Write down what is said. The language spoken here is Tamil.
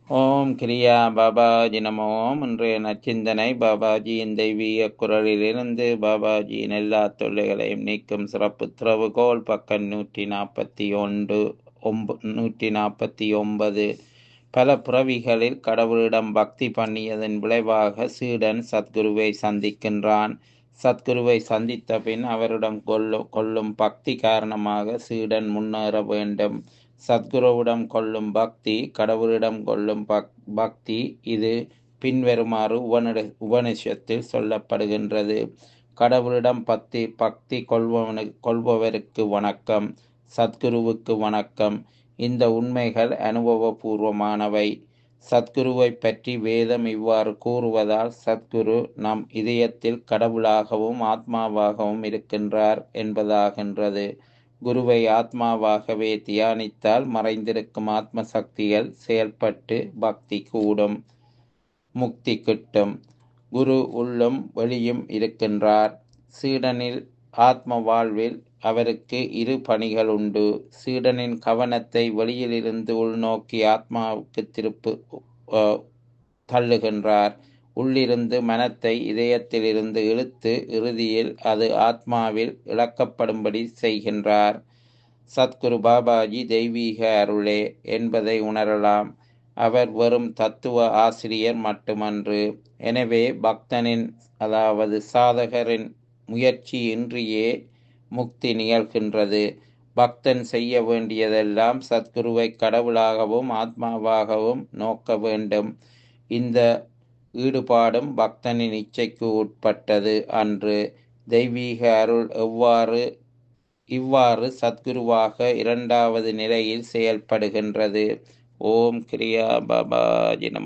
ஓம் கிரியா பாபாஜி நம ஓம் இன்றைய நச்சிந்தனை பாபாஜியின் தெய்வீக குரலிலிருந்து பாபாஜியின் எல்லா தொல்லைகளையும் நீக்கும் சிறப்பு திறவுகோல் பக்கம் நூற்றி நாற்பத்தி ஒன்று ஒம்ப நூற்றி நாற்பத்தி ஒன்பது பல பிறவிகளில் கடவுளிடம் பக்தி பண்ணியதன் விளைவாக சீடன் சத்குருவை சந்திக்கின்றான் சத்குருவை சந்தித்த பின் அவரிடம் கொள்ளும் கொள்ளும் பக்தி காரணமாக சீடன் முன்னேற வேண்டும் சத்குருவிடம் கொள்ளும் பக்தி கடவுளிடம் கொள்ளும் பக் பக்தி இது பின்வருமாறு உபனிட உபனிஷத்தில் சொல்லப்படுகின்றது கடவுளிடம் பக்தி பக்தி கொள்பவனு கொள்பவருக்கு வணக்கம் சத்குருவுக்கு வணக்கம் இந்த உண்மைகள் அனுபவபூர்வமானவை சத்குருவை பற்றி வேதம் இவ்வாறு கூறுவதால் சத்குரு நம் இதயத்தில் கடவுளாகவும் ஆத்மாவாகவும் இருக்கின்றார் என்பதாகின்றது குருவை ஆத்மாவாகவே தியானித்தால் மறைந்திருக்கும் ஆத்ம சக்திகள் செயல்பட்டு பக்தி கூடும் முக்தி கிட்டும் குரு உள்ளும் வெளியும் இருக்கின்றார் சீடனில் ஆத்ம வாழ்வில் அவருக்கு இரு பணிகள் உண்டு சீடனின் கவனத்தை வெளியிலிருந்து உள்நோக்கி ஆத்மாவுக்கு திருப்பு தள்ளுகின்றார் உள்ளிருந்து மனத்தை இதயத்திலிருந்து இழுத்து இறுதியில் அது ஆத்மாவில் இழக்கப்படும்படி செய்கின்றார் சத்குரு பாபாஜி தெய்வீக அருளே என்பதை உணரலாம் அவர் வெறும் தத்துவ ஆசிரியர் மட்டுமன்று எனவே பக்தனின் அதாவது சாதகரின் முயற்சி இன்றியே முக்தி நிகழ்கின்றது பக்தன் செய்ய வேண்டியதெல்லாம் சத்குருவை கடவுளாகவும் ஆத்மாவாகவும் நோக்க வேண்டும் இந்த ஈடுபாடும் பக்தனின் இச்சைக்கு உட்பட்டது அன்று தெய்வீக அருள் எவ்வாறு இவ்வாறு சத்குருவாக இரண்டாவது நிலையில் செயல்படுகின்றது ஓம் கிரியா பாபாஜி நம